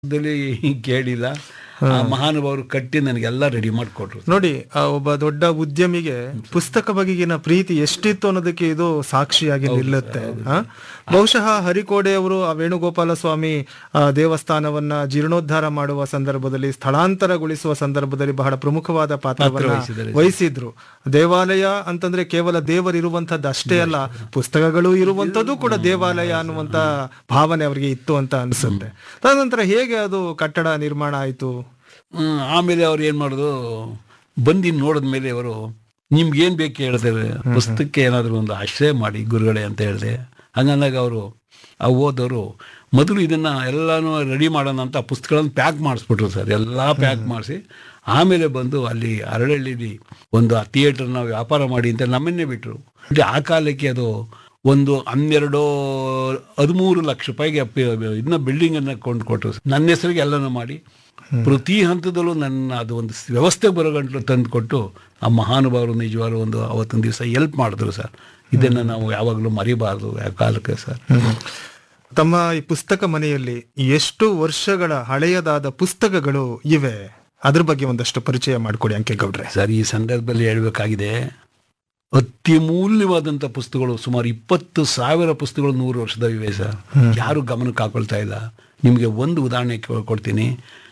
ದಲ್ಲಿ ಕೇಳಿಲ್ಲ ಆ ಮಹಾನುಭಾವರು ಕಟ್ಟಿ ನನಗೆಲ್ಲ ರೆಡಿ ಮಾಡಿಕೊಟ್ರು ನೋಡಿ ಆ ಒಬ್ಬ ದೊಡ್ಡ ಉದ್ಯಮಿಗೆ ಪುಸ್ತಕ ಬಗೆಗಿನ ಪ್ರೀತಿ ಎಷ್ಟಿತ್ತು ಅನ್ನೋದಕ್ಕೆ ಇದು ಸಾಕ್ಷಿಯಾಗಿ ನಿಲ್ಲುತ್ತೆ ಆ? ಬಹುಶಃ ಹರಿಕೋಡೆ ಅವರು ಆ ವೇಣುಗೋಪಾಲ ಸ್ವಾಮಿ ಆ, ದೇವಸ್ಥಾನವನ್ನ ಜೀರ್ಣೋದ್ಧಾರ ಮಾಡುವ ಸಂದರ್ಭದಲ್ಲಿ ಸ್ಥಳಾಂತರಗೊಳಿಸುವ ಸಂದರ್ಭದಲ್ಲಿ ಬಹಳ ಪ್ರಮುಖವಾದ ಪಾತ್ರವನ್ನ ವಹಿಸಿದ್ದಾರೆ. ವಹಿಸಿದ್ರು ದೇವಾಲಯ ಅಂತಂದ್ರೆ ಕೇವಲ ದೇವರಿರುವಂತದ್ದು ಅಷ್ಟೇ ಅಲ್ಲ ಪುಸ್ತಕಗಳು ಇರುವಂತದ್ದು ಕೂಡ ದೇವಾಲಯ ಅನ್ನುವಂತ ಭಾವನೆ ಅವರಿಗೆ ಇತ್ತು ಅಂತ ಅನ್ಸುತ್ತೆ ತದನಂತರ ಹೇಗೆ ಅದು ಕಟ್ಟಡ ನಿರ್ಮಾಣ ಆಯ್ತು ಹ್ಮ್, ಆಮೇಲೆ ಅವ್ರು ಏನ್ ಮಾಡೋದು ಬಂದು ನೋಡಿದ ಮೇಲೆ ಅವರು ನಿಮ್ಗೆ ಏನ್ ಬೇಕು ಹೇಳ್ತಾರೆ ಪುಸ್ತಕಕ್ಕೆ ಏನಾದ್ರು ಒಂದು ಆಶ್ರಯ ಮಾಡಿ ಗುರುಗಳೇ ಅಂತ ಹೇಳಿದೆ ಹಂಗಂದಾಗ ಅವರು ಆ ಓದೋರು ಮೊದಲು ಇದನ್ನ ಎಲ್ಲಾನು ರೆಡಿ ಮಾಡೋಣ ಅಂತ ಪುಸ್ತಕಗಳನ್ನು ಪ್ಯಾಕ್ ಮಾಡಿಸ್ಬಿಟ್ರು ಸರ್ ಎಲ್ಲ ಪ್ಯಾಕ್ ಮಾಡಿಸಿ ಆಮೇಲೆ ಬಂದು ಅಲ್ಲಿ ಅರಳಳ್ಳಿಲಿ ಒಂದು ಆ ಥಿಯೇಟರ್ನ ವ್ಯಾಪಾರ ಮಾಡಿ ಅಂತ ನಮ್ಮನ್ನೇ ಬಿಟ್ರು ಅಂದ್ರೆ ಆ ಕಾಲಕ್ಕೆ ಅದು ಒಂದು ಹನ್ನೆರಡು ಹದಿಮೂರು ಲಕ್ಷ ರೂಪಾಯಿಗೆ ಅಪ್ಪಿ- ಇದನ್ನ ಬಿಲ್ಡಿಂಗ್ ಅನ್ನ ಕೊಂಡು ಕೊಟ್ಟರು ನನ್ನ ಹೆಸರಿಗೆ ಎಲ್ಲನೂ ಮಾಡಿ ಪ್ರತಿ ಹಂತದಲ್ಲೂ ನನ್ನ ಅದು ಒಂದು ವ್ಯವಸ್ಥೆ ಬರೋಗಂಟ್ಲು ತಂದು ಕೊಟ್ಟು ಆ ಮಹಾನುಭಾವರು ನಿಜವಾಗ್ಲೂ ಒಂದು ಅವತ್ತೊಂದು ದಿವಸ ಎಲ್ಪ್ ಮಾಡಿದ್ರು ಸರ್ ಇದನ್ನ ನಾವು ಯಾವಾಗಲೂ ಮರಿಬಾರ್ದು ಯಾವ ಕಾಲಕ್ಕೆ ಸರ್ ತಮ್ಮ ಈ ಪುಸ್ತಕ ಮನೆಯಲ್ಲಿ ಎಷ್ಟು ವರ್ಷಗಳ ಹಳೆಯದಾದ ಪುಸ್ತಕಗಳು ಇವೆ ಅದ್ರ ಬಗ್ಗೆ ಒಂದಷ್ಟು ಪರಿಚಯ ಮಾಡಿಕೊಡಿ ಅಂಕೇಗೌಡ್ರೆ ಸರ್ ಈ ಸಂದರ್ಭದಲ್ಲಿ ಹೇಳ್ಬೇಕಾಗಿದೆ ಅತ್ಯಮೂಲ್ಯವಾದಂಥ ಪುಸ್ತಕಗಳು ಸುಮಾರು ಇಪ್ಪತ್ತು ಸಾವಿರ ಪುಸ್ತಕಗಳು ನೂರು ವರ್ಷದ ಇವೆ ಸರ್ ಯಾರು ಗಮನಕ್ಕೆ ಹಾಕೊಳ್ತಾ ಇಲ್ಲ ನಿಮಗೆ ಒಂದು ಉದಾಹರಣೆ ಕೊ- ಕೊಡ್ತೀನಿ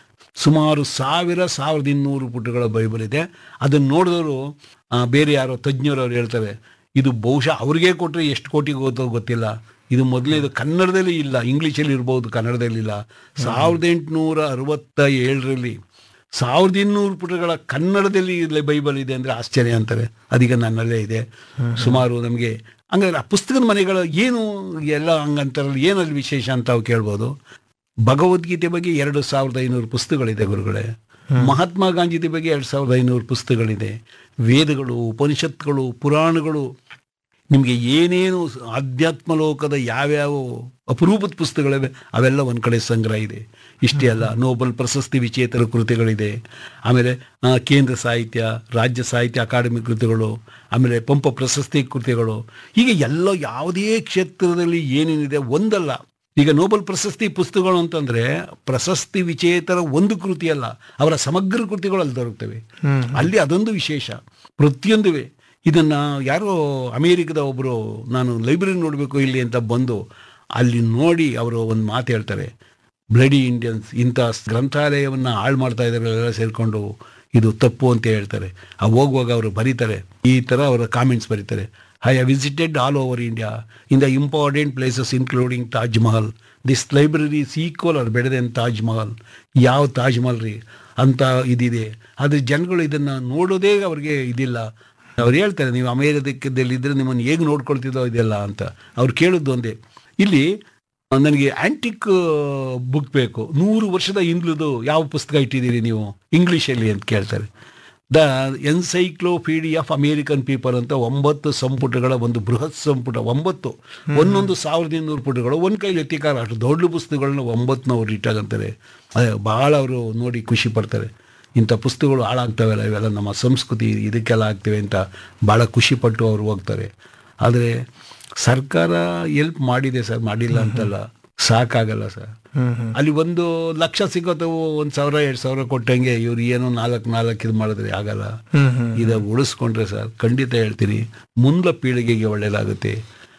ಸುಮಾರು ಸಾವಿರ ಸಾವಿರದ ಇನ್ನೂರು ಪುಟಗಳ ಬೈಬಲ್ ಇದೆ ಅದನ್ನು ನೋಡಿದವರು ಬೇರೆ ಯಾರೋ ತಜ್ಞರು ಅವ್ರು ಹೇಳ್ತಾರೆ ಇದು ಬಹುಶಃ ಅವ್ರಿಗೆ ಕೊಟ್ಟರೆ ಎಷ್ಟು ಕೋಟಿಗೆ ಹೋಗ್ತೋ ಗೊತ್ತಿಲ್ಲ ಇದು ಮೊದಲನೇದು ಕನ್ನಡದಲ್ಲಿ ಇಲ್ಲ ಇಂಗ್ಲೀಷಲ್ಲಿ ಇರ್ಬೋದು ಕನ್ನಡದಲ್ಲಿ ಇಲ್ಲ ಸಾವಿರದ ಎಂಟುನೂರ ಅರವತ್ತ ಏಳರಲ್ಲಿ ಸಾವಿರದ ಇನ್ನೂರು ಪುಟಗಳ ಕನ್ನಡದಲ್ಲಿ ಇಲ್ಲಿ ಬೈಬಲ್ ಇದೆ ಅಂದ್ರೆ ಆಶ್ಚರ್ಯ ಅಂತಾರೆ ಅದೀಗ ನನ್ನಲ್ಲೇ ಇದೆ ಸುಮಾರು ನಮಗೆ ಹಂಗಾದ್ರೆ ಆ ಪುಸ್ತಕದ ಮನೆಗಳ ಏನು ಎಲ್ಲ ಹಂಗಂತಾರಲ್ಲ ಏನಲ್ಲಿ ವಿಶೇಷ ಅಂತ ನಾವು ಕೇಳ್ಬೋದು ಭಗವದ್ಗೀತೆ ಬಗ್ಗೆ ಎರಡು ಸಾವಿರದ ಐನೂರು ಪುಸ್ತಕಗಳಿದೆ ಗುರುಗಳೇ ಮಹಾತ್ಮ ಗಾಂಧೀಜಿ ಬಗ್ಗೆ ಎರಡು ಸಾವಿರದ ಐನೂರು ಪುಸ್ತಕಗಳಿದೆ ವೇದಗಳು ಉಪನಿಷತ್ಗಳು ಪುರಾಣಗಳು ನಿಮಗೆ ಏನೇನು ಆಧ್ಯಾತ್ಮ ಲೋಕದ ಯಾವ್ಯಾವ ಅಪರೂಪದ ಪುಸ್ತಕಗಳಿವೆ ಅವೆಲ್ಲ ಒಂದು ಕಡೆ ಸಂಗ್ರಹ ಇದೆ ಇಷ್ಟೇ ಅಲ್ಲ ನೋಬೆಲ್ ಪ್ರಶಸ್ತಿ ವಿಜೇತರ ಕೃತಿಗಳಿದೆ ಆಮೇಲೆ ಆ, ಕೇಂದ್ರ ಸಾಹಿತ್ಯ ರಾಜ್ಯ ಸಾಹಿತ್ಯ ಅಕಾಡೆಮಿ ಕೃತಿಗಳು ಆಮೇಲೆ ಪಂಪ ಪ್ರಶಸ್ತಿ ಕೃತಿಗಳು ಹೀಗೆ ಎಲ್ಲ ಯಾವುದೇ ಕ್ಷೇತ್ರದಲ್ಲಿ ಏನೇನಿದೆ ಒಂದಲ್ಲ ಈಗ ನೋಬೆಲ್ ಪ್ರಶಸ್ತಿ ಪುಸ್ತಕಗಳು ಅಂತಂದ್ರೆ ಪ್ರಶಸ್ತಿ ವಿಜೇತರ ಒಂದು ಕೃತಿ ಅಲ್ಲ ಅವರ ಸಮಗ್ರ ಕೃತಿಗಳು ಅಲ್ಲಿ ದೊರಕ್ತವೆ ಅಲ್ಲಿ ಅದೊಂದು ವಿಶೇಷ ಪ್ರತಿಯೊಂದುವೆ ಇದನ್ನ ಯಾರೋ ಅಮೇರಿಕದ ಒಬ್ಬರು ನಾನು ಲೈಬ್ರರಿ ನೋಡಬೇಕು ಇಲ್ಲಿ ಅಂತ ಬಂದು ಅಲ್ಲಿ ನೋಡಿ ಅವರು ಒಂದು ಮಾತು ಹೇಳ್ತಾರೆ ಬ್ಲಡಿ ಇಂಡಿಯನ್ಸ್ ಇಂಥ ಗ್ರಂಥಾಲಯವನ್ನು ಹಾಳು ಮಾಡ್ತಾ ಇದ್ದಾರೆ ಎಲ್ಲ ಸೇರಿಕೊಂಡು ಇದು ತಪ್ಪು ಅಂತ ಹೇಳ್ತಾರೆ ಆ ಹೋಗುವಾಗ ಅವರು ಬರೀತಾರೆ ಈ ಥರ ಅವರ ಕಾಮೆಂಟ್ಸ್ ಬರೀತಾರೆ I have visited all over India in the important places including Taj Mahal this library equal or better than Taj Mahal ಯಾವ ತಾಜ್ ಮಹಲ್ ರೀ ಅಂತ ಇದಿದೆ ಆದರೆ ಜನಗಳು ಇದನ್ನು ನೋಡೋದೇ ಅವ್ರಿಗೆ ಇದಿಲ್ಲ ಅವ್ರು ಹೇಳ್ತಾರೆ ನೀವು ಅಮೇರಿಕದಲ್ಲಿ ಇದ್ರೆ ನಿಮ್ಮನ್ನು ಹೇಗೆ ನೋಡ್ಕೊಳ್ತಿದ್ದೋ ಇದೆಲ್ಲ ಅಂತ ಅವ್ರು ಕೇಳಿದ್ದು ಒಂದೇ ಇಲ್ಲಿ ನನಗೆ ಆಂಟಿಕ್ ಬುಕ್ ಬೇಕು ನೂರು ವರ್ಷದ ಹಿಂದ್ಲದು ಯಾವ ಪುಸ್ತಕ ಇಟ್ಟಿದ್ದೀರಿ ನೀವು ಇಂಗ್ಲೀಷಲ್ಲಿ ಅಂತ ಕೇಳ್ತಾರೆ the encyclopedia of American people ಅಂತ ಒಂಬತ್ತು ಸಂಪುಟಗಳ ಒಂದು ಬೃಹತ್ ಸಂಪುಟ ಒಂಬತ್ತು ಒಂದೊಂದು ಸಾವಿರದ ಇನ್ನೂರು ಪುಟಗಳು ಒಂದು ಕೈಲಿ ಎತ್ತಿಕಾರ ಅಷ್ಟು ದೊಡ್ಡ ಪುಸ್ತಕಗಳನ್ನ ಒಂಬತ್ತನವ್ರು ಇಟ್ಟಾಗಂತಾರೆ ಅದೇ ಭಾಳ ಅವರು ನೋಡಿ ಖುಷಿ ಪಡ್ತಾರೆ ಇಂಥ ಪುಸ್ತಕಗಳು ಹಾಳಾಗ್ತವೆಲ್ಲ ಇವೆಲ್ಲ ನಮ್ಮ ಸಂಸ್ಕೃತಿ ಇದಕ್ಕೆಲ್ಲ ಆಗ್ತವೆ ಅಂತ ಭಾಳ ಖುಷಿಪಟ್ಟು ಅವರು ಹೋಗ್ತಾರೆ ಆದರೆ ಸರ್ಕಾರ ಎಲ್ಪ್ ಮಾಡಿದೆ ಸರ್ ಮಾಡಿಲ್ಲ ಅಂತಲ್ಲ ಸಾಕಾಗಲ್ಲ ಸರ್ ಅಲ್ಲಿ ಒಂದು ಲಕ್ಷ ಸಿಗೋದು ಒಂದು ಸಾವಿರ ಎರಡು ಸಾವಿರ ಕೊಟ್ಟಂಗೆ ಇವ್ರು ಏನೋ ನಾಲ್ಕು ನಾಲ್ಕು ಇದು ಮಾಡಿದ್ರೆ ಆಗಲ್ಲ ಇದು ಉಳಿಸ್ಕೊಂಡ್ರೆ ಸರ್ ಖಂಡಿತ ಹೇಳ್ತೀನಿ ಮುಂದೆ ಪೀಳಿಗೆಗೆ ಒಳ್ಳೇದಾಗುತ್ತೆ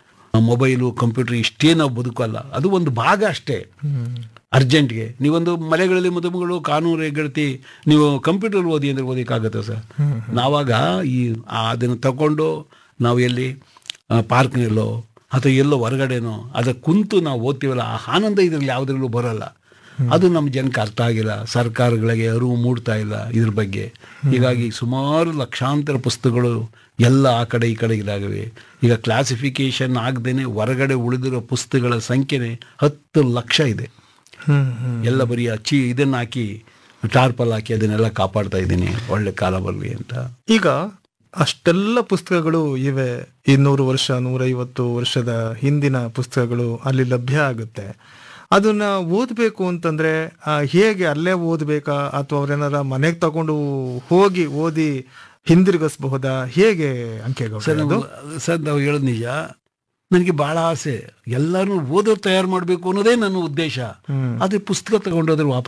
ಮೊಬೈಲು ಕಂಪ್ಯೂಟರ್ ಇಷ್ಟೇ ನಾವು ಬದುಕಲ್ಲ ಅದು ಒಂದು ಭಾಗ ಅಷ್ಟೇ ಅರ್ಜೆಂಟ್ಗೆ ನೀವೊಂದು ಮಲೆಗಳಲ್ಲಿ ಮದುಮಗಳು ಕಾನೂನು ಹೆಗ್ಗಳ್ತಿ ನೀವು ಕಂಪ್ಯೂಟರ್ ಓದಿ ಅಂದ್ರೆ ಓದಿಕ್ಕಾಗತ್ತೆ ಸರ್ ನಾವಾಗ ಈ ಆ ಅದನ್ನು ತಗೊಂಡು ನಾವು ಎಲ್ಲಿ ಪಾರ್ಕ್ನಲ್ಲೋ ಅಥವಾ ಎಲ್ಲೋ ಹೊರಗಡೆನೋ ಅದ ಕುಂತು ನಾವು ಓದ್ತೀವಲ್ಲ ಆ ಆನಂದ ಇದರಲ್ಲಿ ಯಾವುದ್ರಲ್ಲೂ ಬರೋಲ್ಲ ಅದು ನಮ್ಮ ಜನಕ್ಕೆ ಅರ್ಥ ಆಗಿಲ್ಲ ಸರ್ಕಾರಗಳಿಗೆ ಅರಿವು ಮೂಡ್ತಾ ಇಲ್ಲ ಇದ್ರ ಬಗ್ಗೆ ಹೀಗಾಗಿ ಸುಮಾರು ಲಕ್ಷಾಂತರ ಪುಸ್ತಕಗಳು ಎಲ್ಲ ಆ ಕಡೆ ಈ ಕಡೆ ಇದಾಗವೆ ಈಗ ಕ್ಲಾಸಿಫಿಕೇಶನ್ ಆಗದೇನೆ ಹೊರಗಡೆ ಉಳಿದಿರೋ ಪುಸ್ತಕಗಳ ಸಂಖ್ಯೆನೇ ಹತ್ತು ಲಕ್ಷ ಇದೆ ಹ್ಮ್ ಹ್ಮ್ ಎಲ್ಲ ಬರೀ ಅಚ್ಚಿ ಇದನ್ನ ಹಾಕಿ ಟಾರ್ಪಲ್ ಹಾಕಿ ಅದನ್ನೆಲ್ಲ ಕಾಪಾಡ್ತಾ ಇದ್ದೀನಿ ಒಳ್ಳೆ ಕಾಲ ಬರಲಿ ಅಂತ ಈಗ ಅಷ್ಟೆಲ್ಲ ಪುಸ್ತಕಗಳು ಇವೆ ಇನ್ನೂರು ವರ್ಷ ನೂರೈವತ್ತು ವರ್ಷದ ಹಿಂದಿನ ಪುಸ್ತಕಗಳು ಅಲ್ಲಿ ಲಭ್ಯ ಆಗುತ್ತೆ ಅದನ್ನ ಓದಬೇಕು ಅಂತಂದ್ರೆ ಆ, ಹೇಗೆ ಅಲ್ಲೇ ಓದ್ಬೇಕಾ ಅಥವಾ ಅವ್ರೇನಾರ ಮನೆಗೆ ತಗೊಂಡು ಹೋಗಿ ಓದಿ ಹಿಂದಿರುಗಿಸಬಹುದಾ ಹೇಗೆ ಅಂಕೆಗಳು ಸರ್ ನಾವು- ಸರ್ ನಾವು ಹೇಳೋದು ನಿಜ ನನಗೆ ಬಹಳ ಆಸೆ ಎಲ್ಲರೂ ಓದೋರು ತಯಾರು ಮಾಡಬೇಕು ಅನ್ನೋದೇ ನನ್ನ ಉದ್ದೇಶ ಹ್ಮ್. ಆದ್ರೆ ಪುಸ್ತಕ ತಗೊಂಡೋದ್ರೆ ವಾಪಸ್